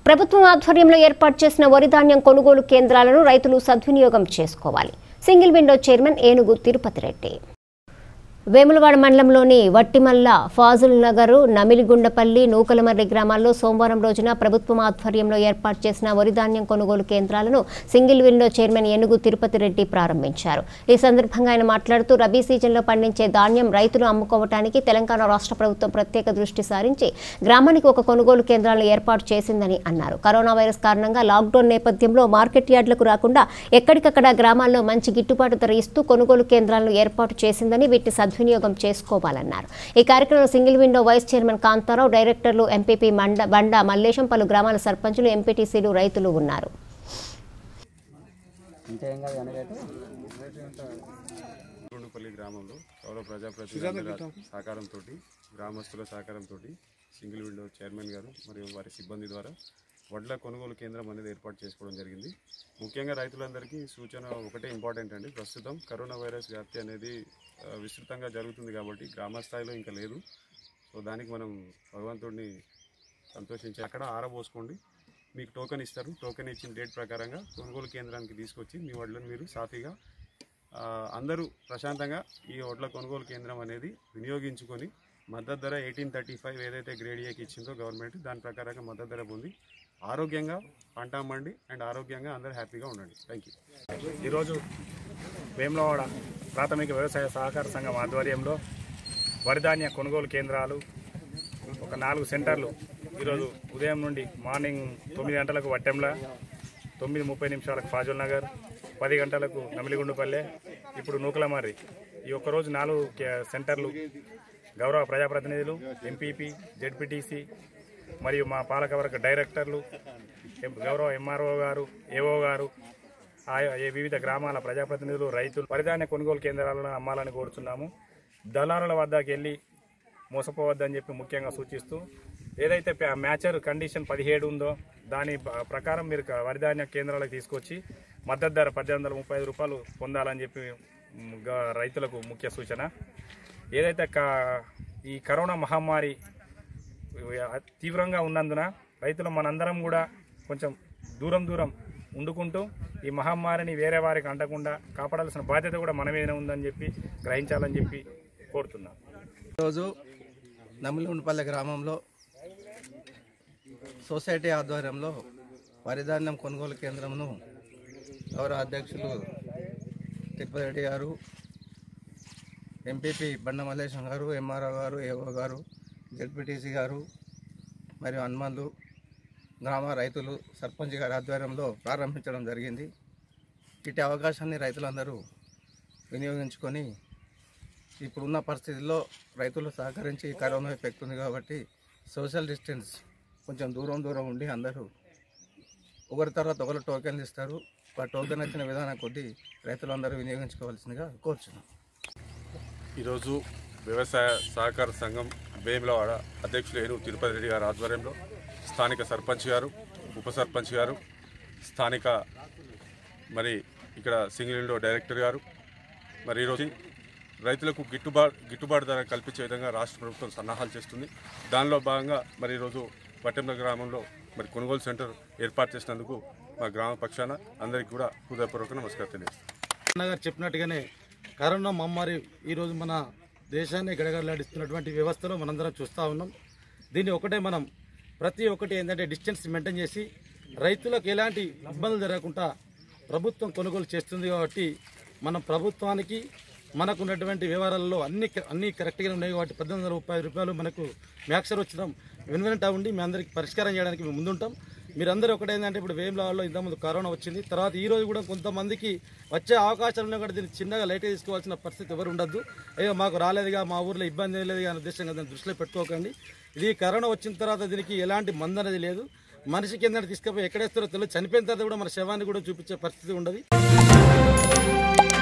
ప్రభుత్వం ఆధ్వర్యంలో ఏర్పాటు చేసిన వరి ధాన్యం కొనుగోలు కేంద్రాలను రైతులు సద్వినియోగం చేసుకోవాలి సింగిల్ విండో చైర్మన్ ఏనుగు తిరుపతి రెడ్డి వేములవాడ మండలంలోని వట్టిమల్ల ఫాజుల్ నగర్ నమిలిగుండపల్లి నూకలమర్రి గ్రామాల్లో సోమవారం రోజున ప్రభుత్వం ఆధ్వర్యంలో ఏర్పాటు చేసిన వరి ధాన్యం కొనుగోలు కేంద్రాలను సింగిల్ విండో చైర్మన్ ఏనుగు తిరుపతి రెడ్డి ప్రారంభించారు ఈ సందర్భంగా ఆయన మాట్లాడుతూ రబీ సీజన్లో పండించే ధాన్యం రైతులు అమ్ముకోవటానికి తెలంగాణ రాష్ట్ర ప్రభుత్వం ప్రత్యేక దృష్టి సారించి గ్రామానికి ఒక కొనుగోలు కేంద్రాలను ఏర్పాటు చేసిందని అన్నారు కరోనా వైరస్ కారణంగా లాక్డౌన్ నేపథ్యంలో మార్కెట్ యార్డులకు రాకుండా ఎక్కడికక్కడ గ్రామాల్లో మంచి గిట్టుబాటు ధర ఇస్తూ కొనుగోలు కేంద్రాలను ఏర్పాటు చేసిందని వీటిని సద్వినియోగం చేసుకోవాలన్నారు ఈ కార్యక్రమంలో single window vice chairman Kantharao డైరెక్టర్లు ఎంపీపీ మండ బండ మల్లేశం పలు గ్రామాల సర్పంచులు ఎంపీటీసీలు రైతులు ఉన్నారు అంటే ఏం కాదు అనగైతే గుండుపల్లి గ్రామంలో గౌరవ ప్రజాప్రతినిధుల సహకారంతో గ్రామస్తుల సహకారంతో సింగిల్ విండో చైర్మన్ గారు మరియు వారి సిబ్బంది ద్వారా వడ్ల కొనుగోలు కేంద్రం అనేది ఏర్పాటు చేసుకోవడం జరిగింది ముఖ్యంగా రైతులందరికీ సూచన ఒకటే ఇంపార్టెంట్ అండి ప్రస్తుతం కరోనా వైరస్ వ్యాప్తి అనేది ఆ, విస్తృతంగా జరుగుతుంది కాబట్టి గ్రామ స్థాయిలో ఇంకా లేదు సో దానికి మనం భగవంతుడిని సంతోషించి అక్కడ ఆరబోసుకోండి మీకు టోకెన్ ఇస్తారు టోకెన్ ఇచ్చిన డేట్ ప్రకారంగా కొనుగోలు కేంద్రానికి తీసుకొచ్చి మీ వడ్లను మీరు సాఫీగా ఆ, అందరూ ప్రశాంతంగా ఈ వడ్ల కొనుగోలు కేంద్రం అనేది వినియోగించుకొని మద్దతు ధర ఎయిటీన్ థర్టీ ఫైవ్ ఏదైతే గ్రేడ్ ఏకి ఇచ్చిందో గవర్నమెంట్ దాని ప్రకారంగా మద్దతు ధర పొంది ఆరోగ్యంగా పంట అమ్మండి అండ్ ఆరోగ్యంగా అందరూ హ్యాపీగా ఉండండి థ్యాంక్ యూ ఈరోజు వేములవాడ ప్రాథమిక వ్యవసాయ సహకార సంఘం ఆధ్వర్యంలో వరిధాన్య కొనుగోలు కేంద్రాలు ఒక నాలుగు సెంటర్లు ఈరోజు ఉదయం నుండి మార్నింగ్ తొమ్మిది గంటలకు వట్టెంల తొమ్మిది ముప్పై నిమిషాలకు ఫాజుల్ నగర్ పది గంటలకు నమిలిగుండుపల్లె ఇప్పుడు నూకలమర్రి ఈ ఒక్కరోజు నాలుగు కే- సెంటర్లు గౌరవ ప్రజాప్రతినిధులు ఎంపీపీ జెడ్పీటీసీ మరియు మా పాలకవర్గ డైరెక్టర్లు ఎం- గౌరవ ఎంఆర్ఓ గారు ఏఓ గారు ఆయా ఏ వివిధ గ్రామాల ప్రజాప్రతినిధులు రైతులు పరిధాన్య కొనుగోలు కేంద్రాలను అమ్మాలని కోరుతున్నాము దళారుల వద్దకు వెళ్ళి మోసపోవద్దని చెప్పి ముఖ్యంగా సూచిస్తూ ఏదైతే ప్యా- మ్యాచర్ కండిషన్ పదిహేడు ఉందో దాని ప- ప్రకారం మీరు క- వరిధాన్య కేంద్రాలకు తీసుకొచ్చి మద్దతు ధర పద్దెనిమిది వందల ముప్పై ఐదు రూపాయలు పొందాలని చెప్పి మ్, గ- రైతులకు ముఖ్య సూచన ఏదైతే క- ఈ కరోనా మహమ్మారి తీవ్రంగా ఉన్నందున రైతులు మనందరం కూడా కొంచెం దూరం దూరం ఉండుకుంటూ ఈ మహమ్మారిని వేరే వారికి అంటకుండా కాపాడాల్సిన బాధ్యత కూడా మన మీద ఉందని చెప్పి గ్రహించాలని చెప్పి కోరుతున్నాం ఈరోజు నమిలిగుండపల్లె గ్రామంలో సొసైటీ ఆధ్వర్యంలో వరిధాన్యం కొనుగోలు కేంద్రంను గౌరవ అధ్యక్షులు తిరుపతి రెడ్డి గారు ఎంపీపీ బండ మల్లేశం గారు ఎంఆర్ఓ గారు ఏఓ గారు జెడ్పీటీసీ గారు మరియు హనుమాన్లు గ్రామ రైతులు సర్పంచ్ గారి ఆధ్వర్యంలో ప్రారంభించడం జరిగింది ఇటు అవకాశాన్ని రైతులందరూ వినియోగించుకొని ఇప్పుడున్న పరిస్థితుల్లో రైతులు సహకరించి కరోనా ఎఫెక్ట్ ఉంది కాబట్టి సోషల్ డిస్టెన్స్ కొంచెం దూరం దూరం ఉండి అందరూ ఒకరి తర్వాత ఒకరు టోకెన్లు ఇస్తారు ఆ టోకెన్ వచ్చిన విధానం కొద్దీ రైతులందరూ వినియోగించుకోవాల్సిందిగా కోరుచున్నాం ఈరోజు వ్యవసాయ సహకార సంఘం వేములవాడ అధ్యక్షులు ఏను తిరుపతి రెడ్డి గారి ఆధ్వర్యంలో స్థానిక సర్పంచ్ గారు ఉప సర్పంచ్ గారు స్థానిక మరి ఇక్కడ సింగిల్ విండో డైరెక్టర్ గారు మరి ఈరోజు రైతులకు గిట్టుబాటు గిట్టుబాటు ధర కల్పించే విధంగా రాష్ట్ర ప్రభుత్వం సన్నాహాలు చేస్తుంది దానిలో భాగంగా మరి ఈరోజు పట్టెంల గ్రామంలో మరి కొనుగోలు సెంటర్ ఏర్పాటు చేసినందుకు మా గ్రామ పక్షాన అందరికీ కూడా హృదయపూర్వక నమస్కారం తెలియజేస్తాను అన్నగారు చెప్పినట్టుగానే కరోనా మహమ్మారి ఈరోజు మన దేశాన్ని గడగడలాడిస్తున్నటువంటి వ్యవస్థలో మనందరం చూస్తూ ఉన్నాం దీన్ని ఒకటే మనం ప్రతి ఒక్కటి ఏంటంటే డిస్టెన్స్ మెయింటైన్ చేసి రైతులకు ఎలాంటి ఇబ్బందులు జరగకుండా ప్రభుత్వం కొనుగోలు చేస్తుంది కాబట్టి మన ప్రభుత్వానికి మనకు ఉన్నటువంటి వ్యవహారాల్లో అన్ని అన్ని కరెక్ట్గా ఉన్నాయి కాబట్టి పద్దెనిమిది వందల ముప్పై ఐదు రూపాయలు మనకు మ్యాక్సర్ వచ్చినాం వెనువెంట ఉండి మీ అందరికి పరిష్కారం చేయడానికి మేము ముందుంటాం మీరందరూ ఒకటేంటంటే ఇప్పుడు వేములవాడలో ఇంతకుముందు కరోనా వచ్చింది తర్వాత ఈ రోజు కూడా కొంతమందికి వచ్చే అవకాశాలు ఉన్నాయి కూడా దీన్ని చిన్నగా లైట్గా తీసుకోవాల్సిన పరిస్థితి ఎవరు ఉండద్దు అయ్యో మాకు రాలేదుగా మా ఊర్లో ఇబ్బంది ఏం లేదు అనే ఉద్దేశంగా దాన్ని దృష్టిలో పెట్టుకోకండి ఇది కరోనా వచ్చిన తర్వాత దీనికి ఎలాంటి మందు అనేది లేదు మనిషికి ఏంటంటే తీసుకుపోయి ఎక్కడేస్తారో తెలియదు చనిపోయిన తర్వాత కూడా మన శవాన్ని కూడా చూపించే పరిస్థితి ఉండదు